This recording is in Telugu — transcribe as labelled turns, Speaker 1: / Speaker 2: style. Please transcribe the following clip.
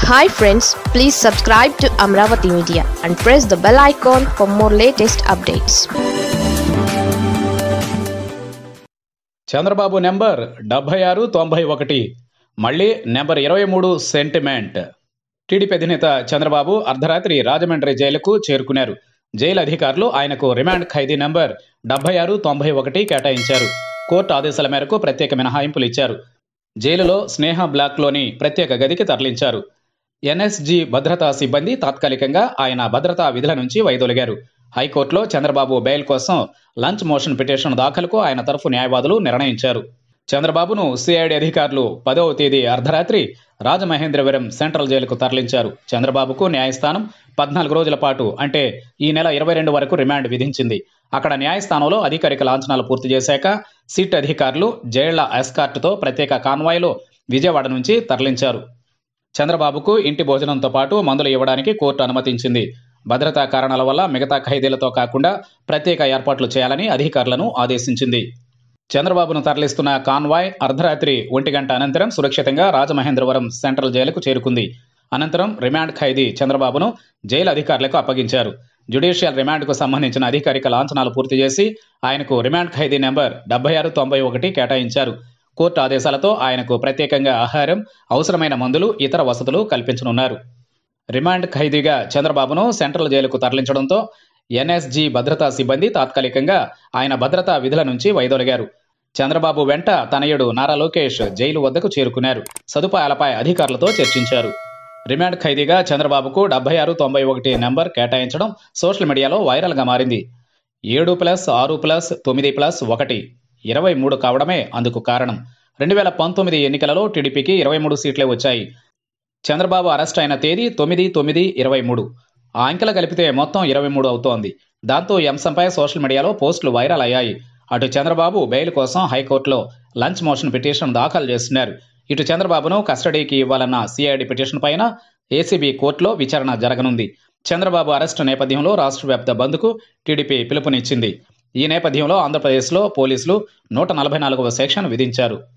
Speaker 1: hi friends please subscribe to Amaravati media and press the bell icon for more latest updates
Speaker 2: Chandrababu number డెబ్బై ఆరు తొంభై ఒకటి మళ్ళీ నెంబర్ ఇరవై మూడు సెంటిమెంట్ టీడీపీ అధినేత చంద్రబాబు అర్ధరాత్రి రాజమండ్రి జైలుకు చేరుకున్నారు జైలు అధికారులు ఆయనకు రిమాండ్ ఖైదీ నెంబర్ డెబ్బై ఆరు తొంభై ఒకటి కేటాయించారు కోర్టు ఆదేశాల మేరకు ప్రత్యేక మినహాయింపులు ఇచ్చారు జైలులో స్నేహ బ్లాక్లోని ప్రత్యేక గదికి తరలించారు ఎన్ఎస్జీ భద్రతా సిబ్బంది తాత్కాలికంగా ఆయన భద్రతా విధుల నుంచి వైదొలిగారు హైకోర్టులో చంద్రబాబు బెయిల్ కోసం లంచ్ మోషన్ పిటిషన్ దాఖలుకు ఆయన తరఫు న్యాయవాదులు నిర్ణయించారు చంద్రబాబును సిఐడి అధికారులు పదవ తేదీ అర్ధరాత్రి రాజమహేంద్రవరం సెంట్రల్ జైలుకు తరలించారు చంద్రబాబుకు న్యాయస్థానం పద్నాలుగు రోజుల పాటు అంటే ఈ నెల ఇరవై రెండు వరకు రిమాండ్ విధించింది అక్కడ న్యాయస్థానంలో అధికారిక లాంఛనాలు పూర్తి చేశాక సిట్ అధికారులు జైళ్ల ఎస్కార్ట్తో ప్రత్యేక కాన్వాయ్లో విజయవాడ నుంచి తరలించారు చంద్రబాబుకు ఇంటి భోజనంతో పాటు మందులు ఇవ్వడానికి కోర్టు అనుమతించింది భద్రతా కారణాల వల్ల మిగతా ఖైదీలతో కాకుండా ప్రత్యేక ఏర్పాట్లు చేయాలని అధికారులను ఆదేశించింది చంద్రబాబును తరలిస్తున్న కాన్వాయ్ అర్ధరాత్రి ఒంటి గంట అనంతరం సురక్షితంగా రాజమహేంద్రవరం సెంట్రల్ జైలుకు చేరుకుంది అనంతరం రిమాండ్ ఖైదీ చంద్రబాబును జైలు అధికారులకు అప్పగించారు జ్యుడిషియల్ రిమాండ్కు సంబంధించిన అధికారిక లాంఛనాలు పూర్తి చేసి ఆయనకు రిమాండ్ ఖైదీ నెంబర్ డెబ్బై ఆరు తొంభై ఒకటి కేటాయించారు కోర్టు ఆదేశాలతో ఆయనకు ప్రత్యేకంగా ఆహారం అవసరమైన మందులు ఇతర వసతులు కల్పించనున్నారు రిమాండ్ ఖైదీగా చంద్రబాబును సెంట్రల్ జైలుకు తరలించడంతో ఎన్ఎస్జీ భద్రతా సిబ్బంది తాత్కాలికంగా ఆయన భద్రతా విధుల నుంచి వైదొలిగారు చంద్రబాబు వెంట తనయుడు నారా లోకేష్ జైలు వద్దకు చేరుకున్నారు సదుపాయాలపై అధికారులతో చర్చించారు రిమాండ్ ఖైదీగా చంద్రబాబుకు డెబ్బై ఆరు తొంభై ఒకటి నెంబర్ కేటాయించడం సోషల్ మీడియాలో వైరల్గా మారింది ఏడు ప్లస్ ఆరు ప్లస్ తొమ్మిది ప్లస్ ఒకటి ఇరవై మూడు కావడమే అందుకు కారణం రెండు వేల పంతొమ్మిది ఎన్నికలలో టీడీపీకి ఇరవై మూడు సీట్లే వచ్చాయి చంద్రబాబు అరెస్ట్ అయిన తేదీ తొమ్మిది తొమ్మిది ఇరవై మూడు ఆ అంకెలు కలిపితే మొత్తం ఇరవై మూడు అవుతోంది దాంతో ఈ అంశంపై సోషల్ మీడియాలో పోస్టులు వైరల్ అయ్యాయి అటు చంద్రబాబు బెయిల్ కోసం హైకోర్టులో లంచ్ మోషన్ పిటిషన్ దాఖలు చేస్తున్నారు ఇటు చంద్రబాబును కస్టడీకి ఇవ్వాలన్న సిఐడి పిటిషన్ పైన ఏసీబీ కోర్టులో విచారణ జరగనుంది చంద్రబాబు అరెస్టు నేపథ్యంలో రాష్ట్ర వ్యాప్త బంద్కు టీడీపీ పిలుపునిచ్చింది ఈ నేపథ్యంలో ఆంధ్రప్రదేశ్లో పోలీసులు నూట నలభై నాలుగవ సెక్షన్ విధించారు